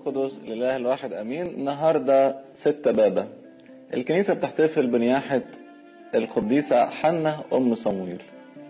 القدس الإله الواحد أمين النهاردة ستة بابا الكنيسة بتحتفل بنياحة القديسة حنة أم صمويل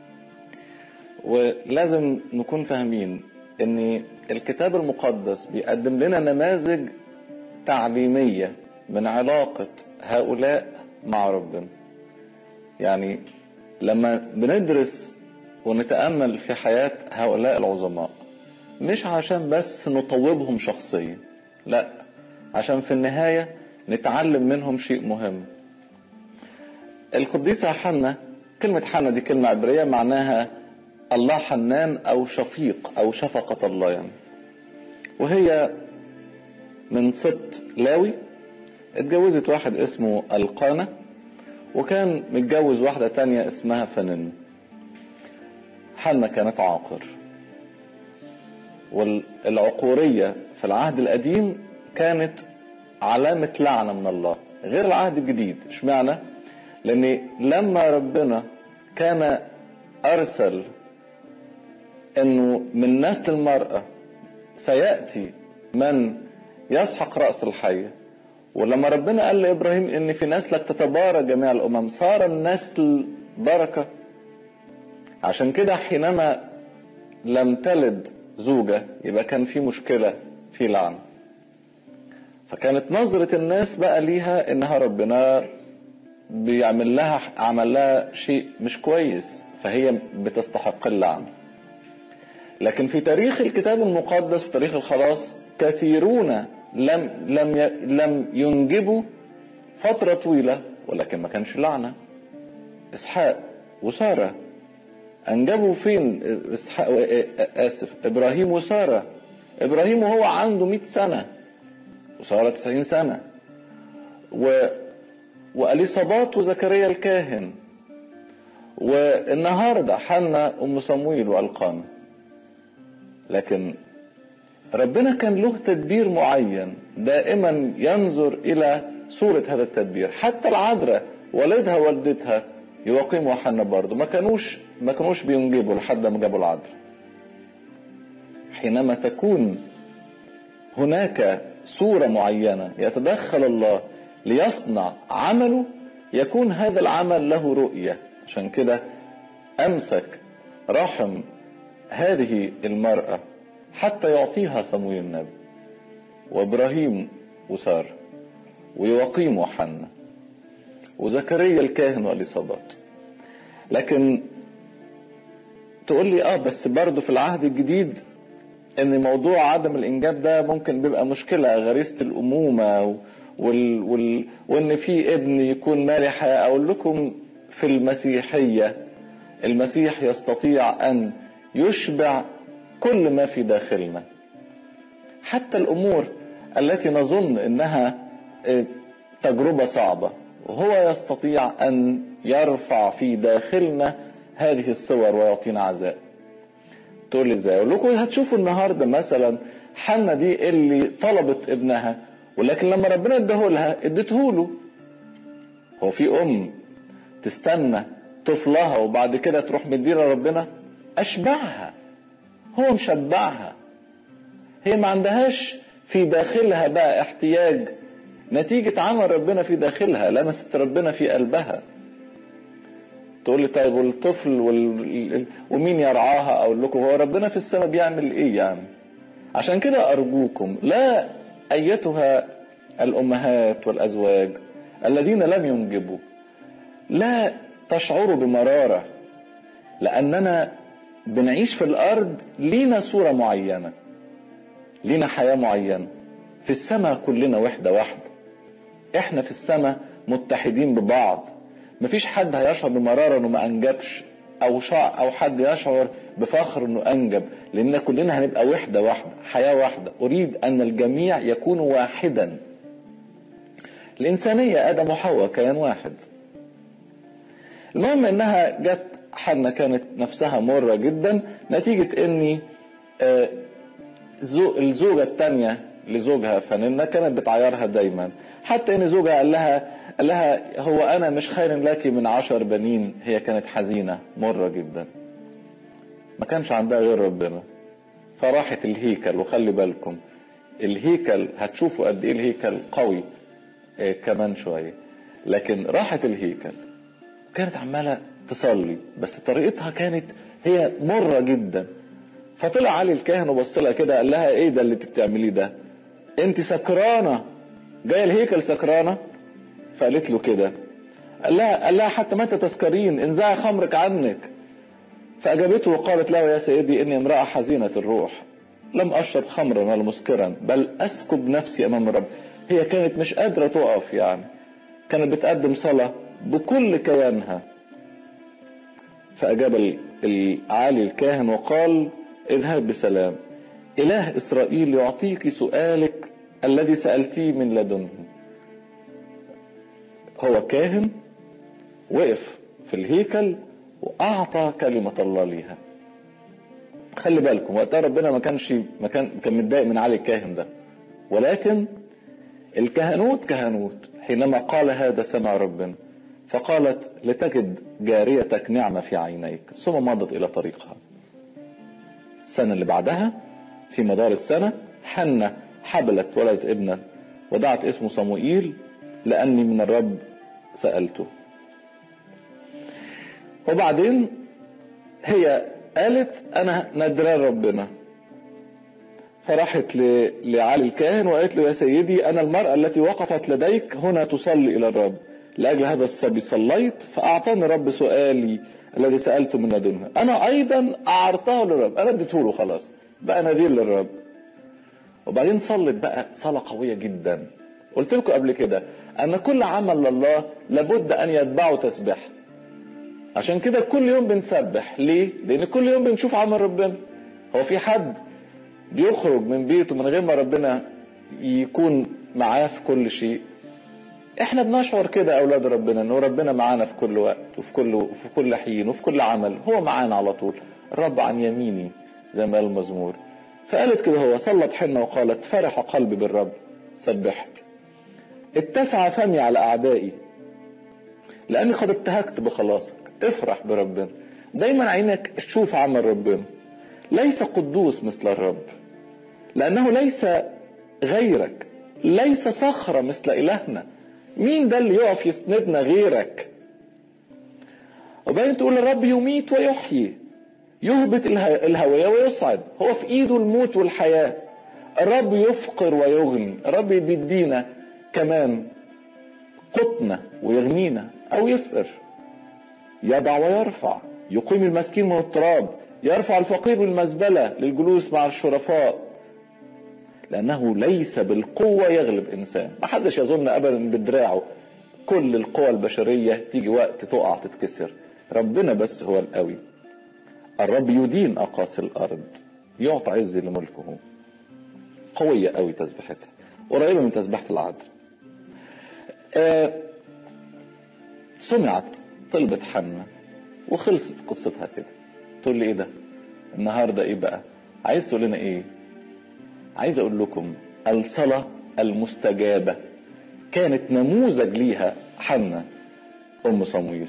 ولازم نكون فاهمين ان الكتاب المقدس بيقدم لنا نماذج تعليمية من علاقة هؤلاء مع ربنا يعني لما بندرس ونتأمل في حياة هؤلاء العظماء مش عشان بس نطوبهم شخصيا لا عشان في النهاية نتعلم منهم شيء مهم القديسة حنة كلمة حنة دي كلمة عبرية معناها الله حنان أو شفيق أو شفقة الله يعني وهي من سبط لاوي اتجوزت واحد اسمه القانة وكان متجوز واحدة تانية اسمها فنن حنة كانت عاقر والعقورية في العهد القديم كانت علامة لعنة من الله غير العهد الجديد اشمعنى لان لما ربنا كان ارسل انه من نسل المرأة سيأتي من يسحق رأس الحية ولما ربنا قال لإبراهيم ان في نسلك تتبارك جميع الأمم صار النسل بركة عشان كده حينما لم تلد زوجة يبقى كان في مشكلة في لعنة فكانت نظرة الناس بقى ليها انها ربنا بيعمل لها عمل لها شيء مش كويس فهي بتستحق اللعنه لكن في تاريخ الكتاب المقدس في تاريخ الخلاص كثيرون لم لم لم ينجبوا فترة طويلة ولكن ما كانش لعنة إسحاق وسارة أنجبوا فين إسحاق آسف إبراهيم وسارة إبراهيم وهو عنده 100 سنة وسارة 90 سنة و وأليصابات وزكريا الكاهن والنهاردة حنا أم صمويل وألقانا لكن ربنا كان له تدبير معين دائما ينظر الى صورة هذا التدبير حتى العذراء والدها والدتها يقيم وحنا برضه ما كانوش ما كانوش بينجبوا لحد ما جابوا العذراء حينما تكون هناك صورة معينة يتدخل الله ليصنع عمله يكون هذا العمل له رؤية عشان كده أمسك رحم هذه المرأة حتى يعطيها صمويل النبي وابراهيم وسار ويوقيم وحنا وزكريا الكاهن واليصابات لكن تقول لي اه بس برضه في العهد الجديد ان موضوع عدم الانجاب ده ممكن بيبقى مشكله غريزه الامومه وال... وال... وان في ابن يكون مالي حياه اقول لكم في المسيحيه المسيح يستطيع ان يشبع كل ما في داخلنا حتى الامور التي نظن انها تجربه صعبه وهو يستطيع ان يرفع في داخلنا هذه الصور ويعطينا عزاء تقول لي ازاي اقول لكم هتشوفوا النهارده مثلا حنا دي اللي طلبت ابنها ولكن لما ربنا اداه لها اديته له هو في ام تستنى طفلها وبعد كده تروح مديره ربنا اشبعها هو مشبعها هي ما عندهاش في داخلها بقى احتياج نتيجة عمل ربنا في داخلها لمست ربنا في قلبها تقول لي طيب والطفل وال... ومين يرعاها اقول لكم هو ربنا في السماء بيعمل ايه يعني عشان كده ارجوكم لا ايتها الامهات والازواج الذين لم ينجبوا لا تشعروا بمراره لاننا بنعيش في الارض لينا صوره معينه لينا حياه معينه في السماء كلنا وحده واحده احنا في السماء متحدين ببعض مفيش حد هيشعر بمراره انه ما انجبش او شع او حد يشعر بفخر انه انجب لان كلنا هنبقى وحده واحده حياه واحده اريد ان الجميع يكون واحدا الانسانيه ادم وحواء كيان واحد المهم انها جت حنا كانت نفسها مرة جدا نتيجة اني الزوجة التانية لزوجها فننة كانت بتعيرها دايما حتى ان زوجها قال لها قال لها هو انا مش خير لك من عشر بنين هي كانت حزينة مرة جدا ما كانش عندها غير ربنا فراحت الهيكل وخلي بالكم الهيكل هتشوفوا قد ايه الهيكل قوي آه كمان شويه لكن راحت الهيكل كانت عماله تصلي بس طريقتها كانت هي مره جدا فطلع علي الكاهن وبص لها كده قال لها ايه ده اللي انت بتعمليه ده انت سكرانه جايه الهيكل سكرانه فقالت له كده قال لها قال لها حتى متى تسكرين انزعي خمرك عنك فاجابته وقالت له يا سيدي اني امراه حزينه الروح لم اشرب خمرا ولا مسكرا بل اسكب نفسي امام الرب هي كانت مش قادره تقف يعني كانت بتقدم صلاه بكل كيانها فاجاب العالي الكاهن وقال اذهب بسلام اله اسرائيل يعطيك سؤالك الذي سالتيه من لدنه هو كاهن وقف في الهيكل واعطى كلمه الله ليها خلي بالكم وقتها ربنا ما كانش ما كان كان متضايق من علي الكاهن ده ولكن الكهنوت كهنوت حينما قال هذا سمع ربنا فقالت لتجد جاريتك نعمة في عينيك ثم مضت إلى طريقها السنة اللي بعدها في مدار السنة حنة حبلت ولدت ابنة ودعت اسمه صموئيل لأني من الرب سألته وبعدين هي قالت أنا ندران ربنا فراحت لعلي الكاهن وقالت له يا سيدي أنا المرأة التي وقفت لديك هنا تصلي إلى الرب لأجل هذا الصبي صليت فأعطاني الرب سؤالي الذي سألته من لدنه أنا أيضا أعرته للرب أنا اديته له خلاص بقى نذير للرب وبعدين صلت بقى صلاة قوية جدا قلت لكم قبل كده أن كل عمل لله لابد أن يتبعه تسبيح عشان كده كل يوم بنسبح ليه؟ لأن كل يوم بنشوف عمل ربنا هو في حد بيخرج من بيته من غير ما ربنا يكون معاه في كل شيء احنا بنشعر كده اولاد ربنا انه ربنا معانا في كل وقت وفي كل في كل حين وفي كل عمل هو معانا على طول الرب عن يميني زي ما قال المزمور فقالت كده هو صلت حنة وقالت فرح قلبي بالرب سبحت اتسع فمي على اعدائي لاني قد ابتهجت بخلاصك افرح بربنا دايما عينك تشوف عمل ربنا ليس قدوس مثل الرب لانه ليس غيرك ليس صخرة مثل إلهنا مين ده اللي يقف يسندنا غيرك وبعدين تقول الرب يميت ويحيي يهبط الهوية ويصعد هو في ايده الموت والحياة الرب يفقر ويغني الرب بيدينا كمان قطنة ويغنينا او يفقر يضع ويرفع يقيم المسكين من التراب يرفع الفقير بالمزبلة للجلوس مع الشرفاء لأنه ليس بالقوة يغلب إنسان ما حدش يظن أبدا بدراعه كل القوى البشرية تيجي وقت تقع تتكسر ربنا بس هو القوي الرب يدين أقاصي الأرض يعطي عز لملكه قوية قوي تسبيحتها قريبة من تسبيحة العذراء آه سمعت طلبة حنة وخلصت قصتها كده تقول لي ايه ده النهارده ايه بقى عايز تقول لنا ايه عايز اقول لكم الصلاه المستجابه كانت نموذج ليها حنة ام صمويل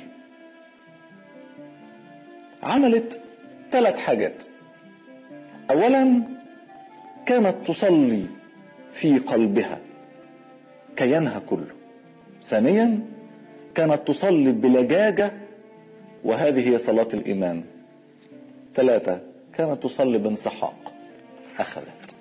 عملت ثلاث حاجات اولا كانت تصلي في قلبها كيانها كله ثانيا كانت تصلي بلجاجه وهذه هي صلاه الايمان ثلاثة كانت تصلي بانسحاق أخذت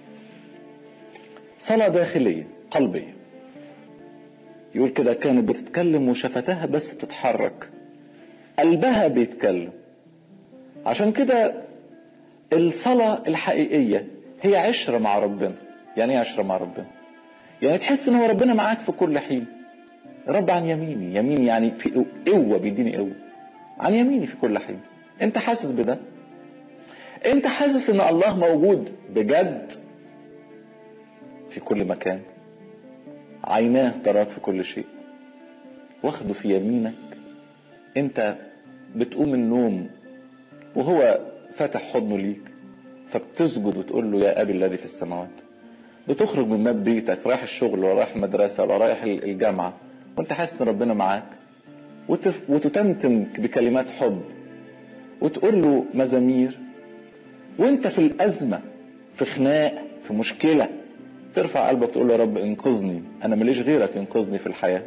صلاة داخلية قلبية يقول كده كانت بتتكلم وشفتها بس بتتحرك قلبها بيتكلم عشان كده الصلاة الحقيقية هي عشرة مع ربنا يعني ايه عشرة مع ربنا يعني تحس ان هو ربنا معاك في كل حين رب عن يميني يميني يعني في قوة بيديني قوة عن يميني في كل حين انت حاسس بده انت حاسس ان الله موجود بجد في كل مكان عيناه تراك في كل شيء واخده في يمينك انت بتقوم من النوم وهو فاتح حضنه ليك فبتسجد وتقول له يا ابي الذي في السماوات بتخرج من باب بيتك رايح الشغل ولا رايح المدرسه ولا رايح الجامعه وانت حاسس ان ربنا معاك وتتمتم بكلمات حب وتقول له مزامير وانت في الازمه في خناق في مشكله ترفع قلبك تقول له يا رب انقذني انا ماليش غيرك ينقذني في الحياه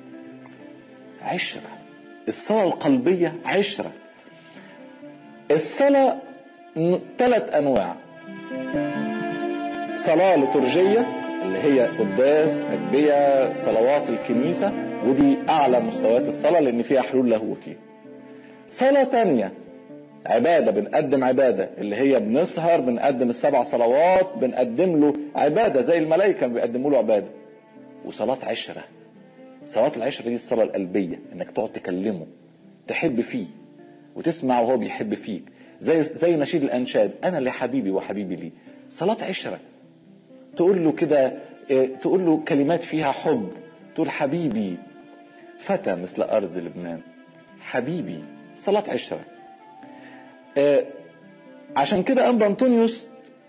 عشره الصلاه القلبيه عشره الصلاه ثلاث انواع صلاه لترجيه اللي هي قداس أجبية صلوات الكنيسة ودي أعلى مستويات الصلاة لأن فيها حلول لاهوتي صلاة تانية عبادة بنقدم عبادة اللي هي بنسهر بنقدم السبع صلوات بنقدم له عبادة زي الملائكة بيقدموا له عبادة وصلاة عشرة صلاة العشرة دي الصلاة القلبية انك تقعد تكلمه تحب فيه وتسمع وهو بيحب فيك زي زي نشيد الانشاد انا لحبيبي وحبيبي لي صلاة عشرة تقول له كده تقول له كلمات فيها حب تقول حبيبي فتى مثل أرض لبنان حبيبي صلاة عشرة عشان كده أنبا أنطونيوس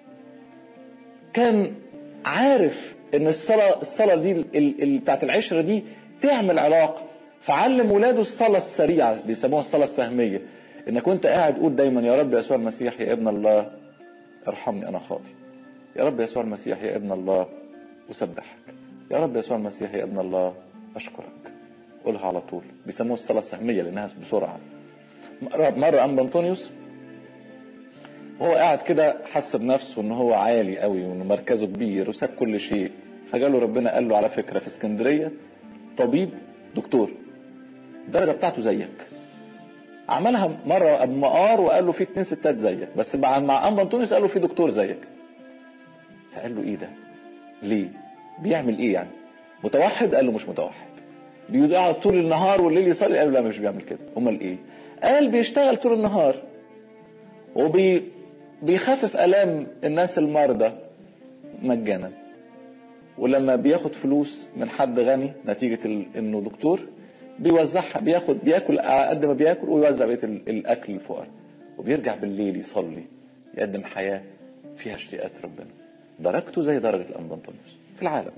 كان عارف ان الصلاة الصلاة دي بتاعت العشرة دي تعمل علاقة فعلم ولاده الصلاة السريعة بيسموها الصلاة السهمية انك وانت قاعد قول دايما يا رب يسوع المسيح يا ابن الله ارحمني انا خاطئ يا رب يسوع المسيح يا ابن الله أسبحك يا رب يسوع المسيح يا ابن الله أشكرك قولها على طول بيسموها الصلاة السهمية لأنها بسرعة مرة, مرة أنبا أنطونيوس وهو قاعد كده حس بنفسه ان هو عالي قوي وان مركزه كبير وساب كل شيء فجاله ربنا قال له على فكره في اسكندريه طبيب دكتور الدرجه بتاعته زيك عملها مره ابو مقار وقال له في اتنين ستات زيك بس مع مع انبا انطونيوس قال له في دكتور زيك فقال له ايه ده ليه بيعمل ايه يعني متوحد قال له مش متوحد بيقعد طول النهار والليل يصلي قال له لا مش بيعمل كده امال ايه قال بيشتغل طول النهار وبي بيخفف الام الناس المرضى مجانا ولما بياخد فلوس من حد غني نتيجه انه دكتور بيوزعها بياخد بياكل قد ما بياكل ويوزع بقيه الاكل للفقراء وبيرجع بالليل يصلي يقدم حياه فيها اشتياقات ربنا درجته زي درجه الانبا انطونيوس في العالم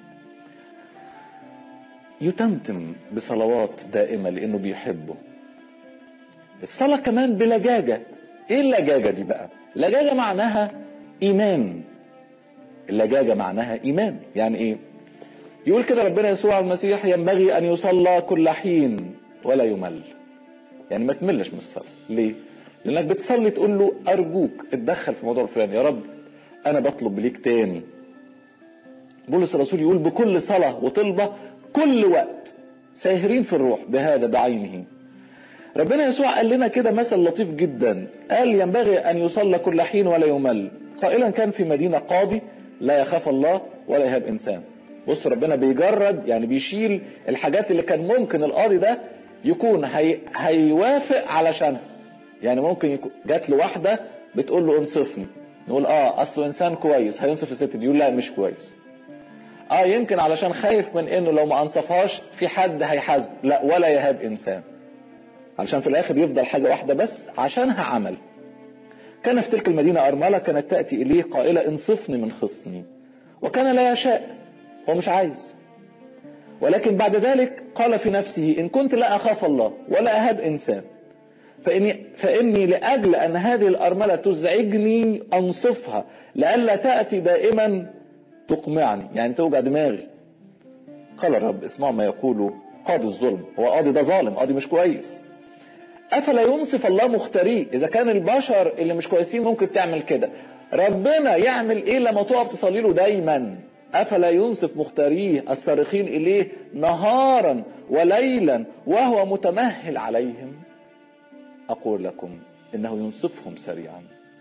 يتمتم بصلوات دائمه لانه بيحبه الصلاه كمان بلجاجه ايه اللجاجه دي بقى لجاجه معناها ايمان اللجاجه معناها ايمان يعني ايه يقول كده ربنا يسوع المسيح ينبغي ان يصلى كل حين ولا يمل يعني ما تملش من الصلاه ليه لانك بتصلي تقول له ارجوك اتدخل في الموضوع الفلاني يا رب انا بطلب ليك تاني بولس الرسول يقول بكل صلاه وطلبه كل وقت ساهرين في الروح بهذا بعينه ربنا يسوع قال لنا كده مثل لطيف جدا قال ينبغي ان يصلى كل حين ولا يمل قائلا كان في مدينه قاضي لا يخاف الله ولا يهاب انسان بص ربنا بيجرد يعني بيشيل الحاجات اللي كان ممكن القاضي ده يكون هي هيوافق علشانها يعني ممكن يكون جات له واحده بتقول له انصفني نقول اه اصله انسان كويس هينصف الست دي يقول لا مش كويس اه يمكن علشان خايف من انه لو ما انصفهاش في حد هيحاسبه لا ولا يهاب انسان علشان في الاخر يفضل حاجه واحده بس عشانها عمل كان في تلك المدينه ارمله كانت تاتي اليه قائله انصفني من خصمي وكان لا يشاء هو مش عايز ولكن بعد ذلك قال في نفسه ان كنت لا اخاف الله ولا اهاب انسان فاني فاني لاجل ان هذه الارمله تزعجني انصفها لئلا تاتي دائما تقمعني يعني توجع دماغي قال الرب اسمعوا ما يقول قاضي الظلم هو قاضي ده ظالم قاضي مش كويس افلا ينصف الله مختاريه اذا كان البشر اللي مش كويسين ممكن تعمل كده ربنا يعمل ايه لما تقف تصلي له دايما افلا ينصف مختاريه الصارخين اليه نهارا وليلا وهو متمهل عليهم اقول لكم انه ينصفهم سريعا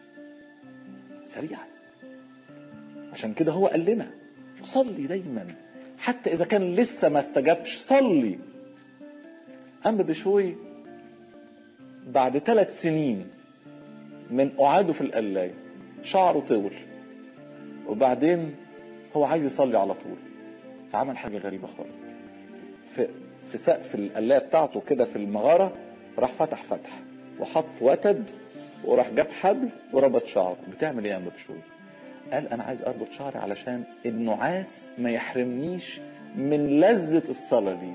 سريعا عشان كده هو قال لنا صلي دايما حتى اذا كان لسه ما استجابش صلي اما بشوي بعد ثلاث سنين من قعاده في القلاية شعره طول وبعدين هو عايز يصلي على طول فعمل حاجة غريبة خالص في في سقف القلاية بتاعته كده في المغارة راح فتح فتح وحط وتد وراح جاب حبل وربط شعره بتعمل ايه يا ام بشوي قال انا عايز اربط شعري علشان النعاس ما يحرمنيش من لذة الصلاة دي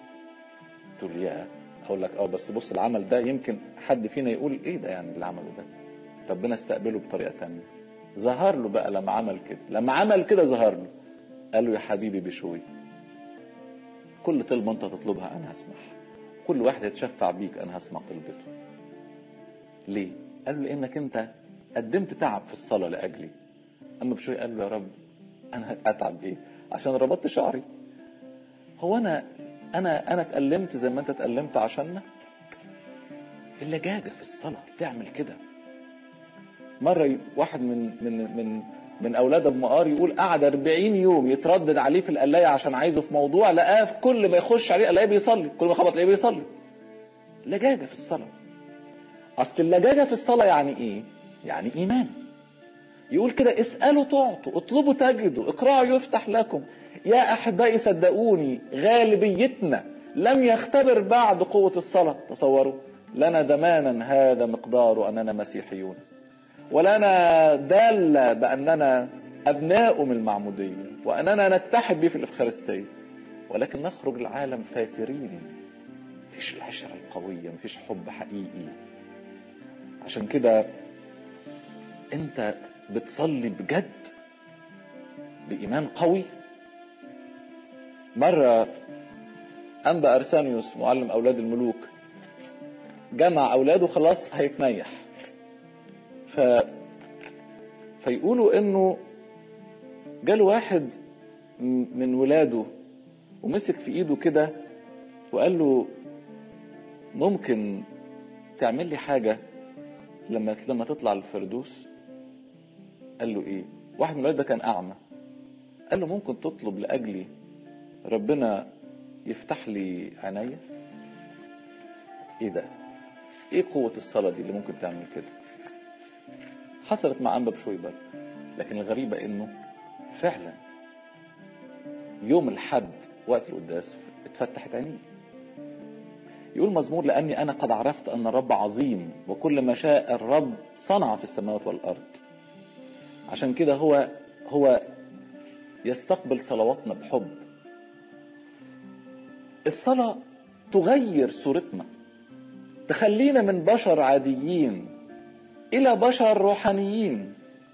تقول يا اقول لك اه بس بص العمل ده يمكن حد فينا يقول ايه ده يعني اللي عمله ده ربنا استقبله بطريقه تانية ظهر له بقى لما عمل كده لما عمل كده ظهر له قال له يا حبيبي بشوي كل طلبة انت تطلبها انا هسمعها كل واحد يتشفع بيك انا هسمع طلبته ليه قال له لانك انت قدمت تعب في الصلاة لاجلي اما بشوي قال له يا رب انا اتعب ايه عشان ربطت شعري هو انا انا انا اتألمت زي ما انت اتألمت عشاننا اللجاجة في الصلاة تعمل كده مرة واحد من من من من اولاد ابو مقار يقول قعد 40 يوم يتردد عليه في القلايه عشان عايزه في موضوع لقاه في كل ما يخش عليه قلايه بيصلي كل ما خبط عليه بيصلي لجاجه في الصلاه اصل اللجاجه في الصلاه يعني ايه يعني ايمان يقول كده اسالوا تعطوا اطلبوا تجدوا اقرأوا يفتح لكم يا احبائي صدقوني غالبيتنا لم يختبر بعد قوه الصلاه تصوروا لنا دمانا هذا مقدار اننا مسيحيون ولنا دالة بأننا أبناء من المعمودية وأننا نتحد به في الإفخارستية ولكن نخرج العالم فاترين مفيش العشرة القوية مفيش حب حقيقي عشان كده أنت بتصلي بجد بإيمان قوي مرة أنبا أرسانيوس معلم أولاد الملوك جمع أولاده خلاص هيتنيح ف فيقولوا انه جاله واحد من ولاده ومسك في ايده كده وقال له ممكن تعمل لي حاجه لما لما تطلع الفردوس قال له ايه واحد من الولاد ده كان اعمى قال له ممكن تطلب لاجلي ربنا يفتح لي عينيا ايه ده ايه قوه الصلاه دي اللي ممكن تعمل كده حصلت مع أنبا بشويبر لكن الغريبة إنه فعلا يوم الحد وقت القداس اتفتحت عينيه يقول مزمور لأني أنا قد عرفت أن الرب عظيم وكل ما شاء الرب صنع في السماوات والأرض عشان كده هو هو يستقبل صلواتنا بحب الصلاة تغير صورتنا تخلينا من بشر عاديين إلى بشر روحانيين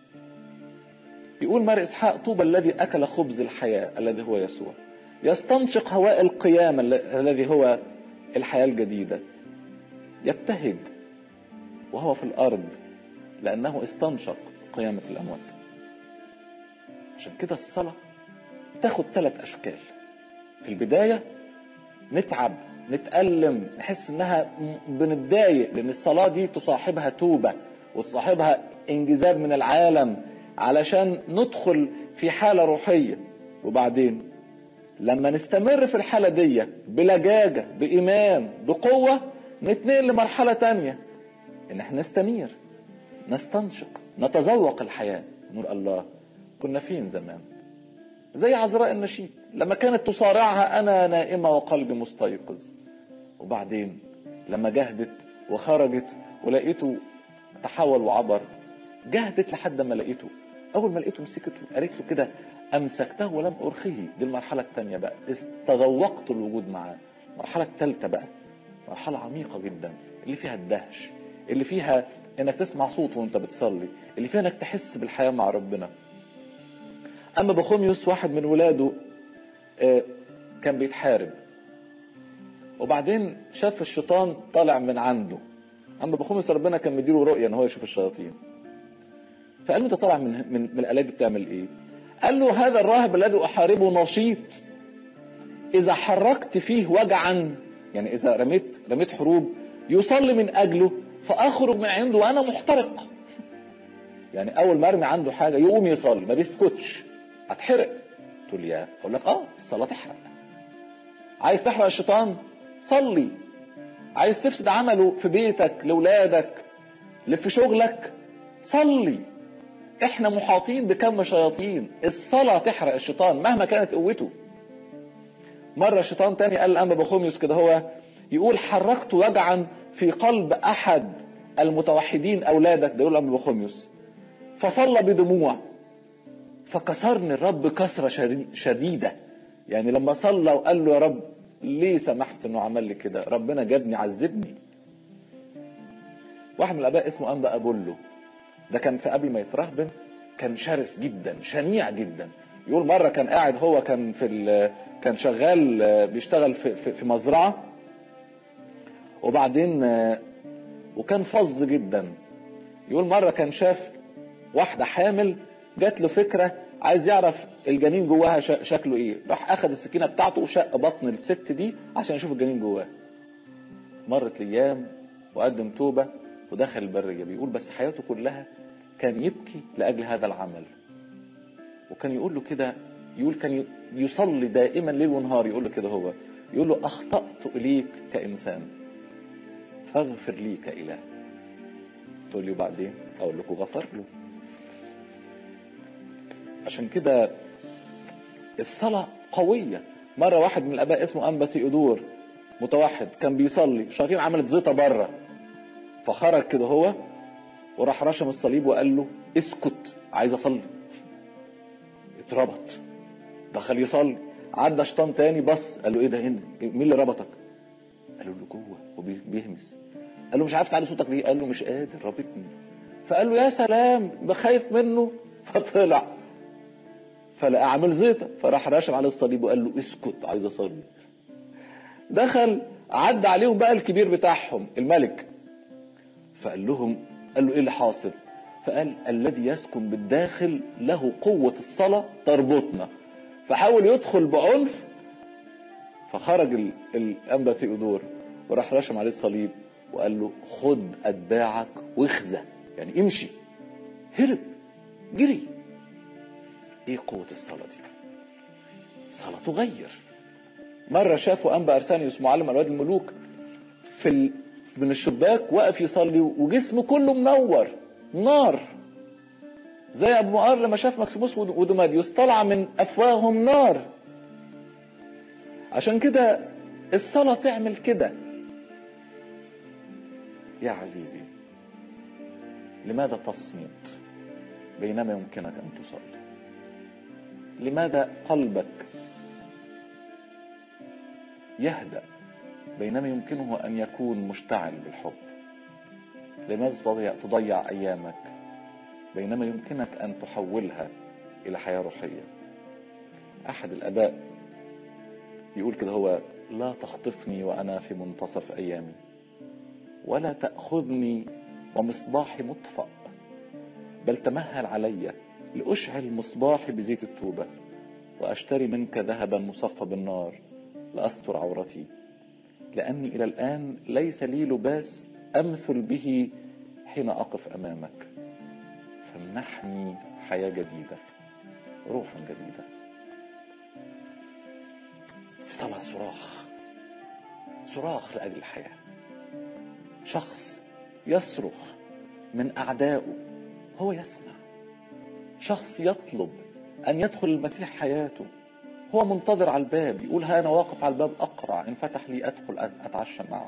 يقول مار إسحاق طوبى الذي أكل خبز الحياة الذي هو يسوع يستنشق هواء القيامة الذي هو الحياة الجديدة يبتهج وهو في الأرض لأنه استنشق قيامة الأموات عشان كده الصلاة تاخد ثلاث أشكال في البداية نتعب نتألم نحس إنها بنتضايق لأن الصلاة دي تصاحبها توبة وتصاحبها انجذاب من العالم علشان ندخل في حالة روحية وبعدين لما نستمر في الحالة دي بلجاجة بإيمان بقوة نتنقل لمرحلة تانية إن احنا نستنير نستنشق نتذوق الحياة نقول الله كنا فين زمان زي عذراء النشيد لما كانت تصارعها أنا نائمة وقلبي مستيقظ وبعدين لما جهدت وخرجت ولقيته تحول وعبر جهدت لحد ما لقيته اول ما لقيته مسكته قالت له كده امسكته ولم ارخه دي المرحله الثانيه بقى تذوقت الوجود معاه المرحله الثالثه بقى مرحله عميقه جدا اللي فيها الدهش اللي فيها انك تسمع صوته وانت بتصلي اللي فيها انك تحس بالحياه مع ربنا اما بخوميوس واحد من ولاده كان بيتحارب وبعدين شاف الشيطان طالع من عنده اما بخوميوس ربنا كان مديله رؤيه ان هو يشوف الشياطين فقال له انت طالع من من, من الالات دي بتعمل ايه قال له هذا الراهب الذي احاربه نشيط اذا حركت فيه وجعا يعني اذا رميت رميت حروب يصلي من اجله فاخرج من عنده وانا محترق يعني اول ما ارمي عنده حاجه يقوم يصلي ما بيسكتش اتحرق تقول يا اقول لك اه الصلاه تحرق عايز تحرق الشيطان صلي عايز تفسد عمله في بيتك لاولادك في شغلك صلي احنا محاطين بكم شياطين الصلاة تحرق الشيطان مهما كانت قوته مرة شيطان تاني قال الأنبا بخوميوس كده هو يقول حركت وجعا في قلب أحد المتوحدين أولادك ده يقول الأنبا بخوميوس فصلى بدموع فكسرني الرب كسرة شديدة يعني لما صلى وقال له يا رب ليه سمحت انه عمل لي كده ربنا جابني عذبني واحد من الاباء اسمه انبا ابولو ده كان في قبل ما يترهبن كان شرس جدا شنيع جدا يقول مره كان قاعد هو كان في ال- كان شغال آه، بيشتغل في في, في مزرعه وبعدين آه، وكان فظ جدا يقول مره كان شاف واحده حامل جات له فكره عايز يعرف الجنين جواها ش- شكله ايه راح اخذ السكينه بتاعته وشق بطن الست دي عشان يشوف الجنين جواها مرت الايام وقدم توبه ودخل البريه بيقول بس حياته كلها كان يبكي لاجل هذا العمل وكان يقول له كده يقول كان يصلي دائما ليل ونهار يقول له كده هو يقول له اخطات اليك كانسان فاغفر لي كاله تقول لي وبعدين اقول لكم غفر له عشان كده الصلاة قوية مرة واحد من الآباء اسمه أنبا ثيودور متوحد كان بيصلي الشياطين عملت زيطة بره فخرج كده هو وراح رشم الصليب وقال له اسكت عايز أصلي اتربط دخل يصلي عدى شيطان تاني بص قال له ايه ده هنا مين اللي ربطك قال له جوه وبيهمس قال له مش عارف تعلي صوتك ليه قال له مش قادر رابطني فقال له يا سلام ده خايف منه فطلع فلقى عامل زيطه فراح راشم على الصليب وقال له اسكت عايز اصلي دخل عدى عليهم بقى الكبير بتاعهم الملك فقال لهم قال له ايه اللي حاصل فقال الذي يسكن بالداخل له قوة الصلاة تربطنا فحاول يدخل بعنف فخرج ال- الأنبا ثيودور وراح رشم عليه الصليب وقال له خد أتباعك واخزى يعني امشي هرب جري ايه قوة الصلاة دي صلاة تغير مرة شافوا أنبا أرسانيوس معلم أولاد الملوك في ال... من الشباك واقف يصلي وجسمه كله منور نار زي ابو مقر لما شاف مكسيموس ود- ودوماديوس طلع من افواههم نار عشان كده الصلاة تعمل كده يا عزيزي لماذا تصمت بينما يمكنك ان تصلي لماذا قلبك يهدأ بينما يمكنه أن يكون مشتعل بالحب لماذا تضيع, تضيع أيامك بينما يمكنك أن تحولها إلى حياة روحية أحد الآباء يقول كده هو لا تخطفني وأنا في منتصف أيامي ولا تأخذني ومصباحي مطفأ بل تمهل علي لأشعل مصباحي بزيت التوبة وأشتري منك ذهبا مصفى بالنار لأستر عورتي لأني إلى الآن ليس لي لباس أمثل به حين أقف أمامك فامنحني حياة جديدة روحا جديدة الصلاة صراخ صراخ لأجل الحياة شخص يصرخ من أعدائه هو يسمع شخص يطلب أن يدخل المسيح حياته هو منتظر على الباب يقول ها أنا واقف على الباب أقرع إن فتح لي أدخل أت- أتعشى معه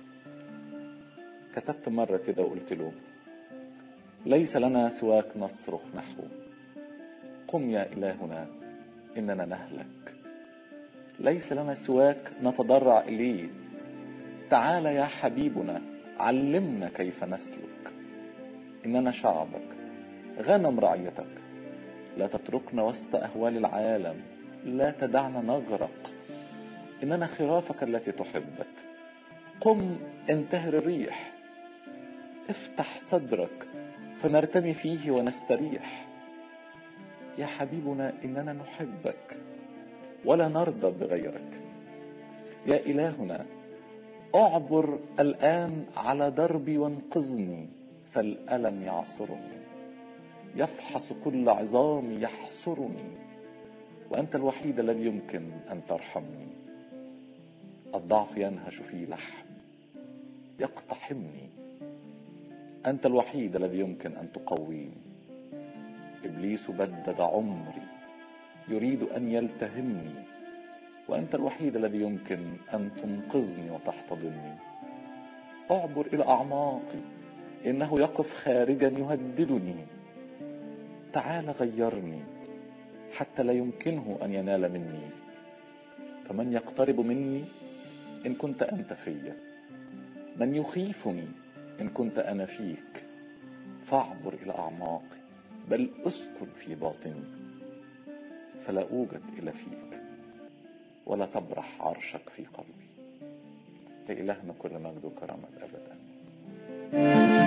كتبت مرة كده وقلت له ليس لنا سواك نصرخ نحوه قم يا إلهنا إننا نهلك ليس لنا سواك نتضرع إليه تعال يا حبيبنا علمنا كيف نسلك إننا شعبك غنم رعيتك لا تتركنا وسط أهوال العالم لا تدعنا نغرق إننا خرافك التي تحبك قم انتهر الريح افتح صدرك فنرتمي فيه ونستريح يا حبيبنا إننا نحبك ولا نرضى بغيرك يا إلهنا أعبر الآن على دربي وانقذني فالألم يعصرني يفحص كل عظامي يحصرني وأنت الوحيد الذي يمكن أن ترحمني الضعف ينهش في لحم يقتحمني أنت الوحيد الذي يمكن أن تقويني إبليس بدد عمري يريد أن يلتهمني وأنت الوحيد الذي يمكن أن تنقذني وتحتضني أعبر إلى أعماقي إنه يقف خارجا يهددني تعال غيرني حتى لا يمكنه أن ينال مني فمن يقترب مني إن كنت أنت فيا من يخيفني إن كنت أنا فيك فاعبر إلى أعماقي بل اسكن في باطني فلا اوجد الا فيك ولا تبرح عرشك في قلبي لإلهنا كل مجد وكرامة أبدا